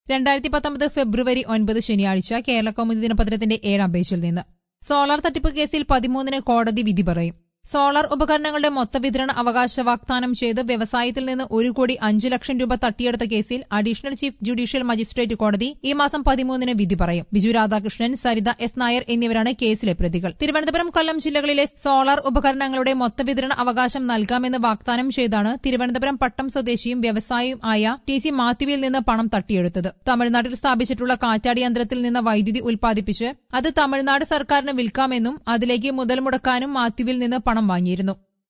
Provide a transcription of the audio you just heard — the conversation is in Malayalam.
രണ്ടായിരത്തി പത്തൊമ്പത് ഫെബ്രുവരി ഒൻപത് ശനിയാഴ്ച കേരള കൗമുദി ദിനപത്രത്തിന്റെ ഏഴാം പേജിൽ നിന്ന് സോളാർ തട്ടിപ്പ് കേസിൽ പതിമൂന്നിന് കോടതി വിധി പറയും സോളാർ ഉപകരണങ്ങളുടെ മൊത്തവിതരണ അവകാശ വാഗ്ദാനം ചെയ്ത് വ്യവസായത്തിൽ നിന്ന് ഒരു കോടി അഞ്ച് ലക്ഷം രൂപ തട്ടിയെടുത്ത കേസിൽ അഡീഷണൽ ചീഫ് ജുഡീഷ്യൽ മജിസ്ട്രേറ്റ് കോടതി ഈ മാസം പതിമൂന്നിന് വിധി പറയും ബിജു രാധാകൃഷ്ണൻ സരിത എസ് നായർ എന്നിവരാണ് കേസിലെ പ്രതികൾ തിരുവനന്തപുരം കൊല്ലം ജില്ലകളിലെ സോളാർ ഉപകരണങ്ങളുടെ മൊത്തവിതരണ അവകാശം നൽകാമെന്ന് വാഗ്ദാനം ചെയ്താണ് തിരുവനന്തപുരം പട്ടം സ്വദേശിയും വ്യവസായിയും ആയ ടി സി മാത്യുവിൽ നിന്ന് പണം തട്ടിയെടുത്തത് തമിഴ്നാട്ടിൽ സ്ഥാപിച്ചിട്ടുള്ള കാറ്റാടി യന്ത്രത്തിൽ നിന്ന് വൈദ്യുതി ഉൽപ്പാദിപ്പിച്ച് അത് തമിഴ്നാട് സർക്കാരിന് വിൽക്കാമെന്നും അതിലേക്ക് മുതൽ മുടക്കാനും മാത്യുവിൽ നിന്ന് പണം വാങ്ങിയിരുന്നു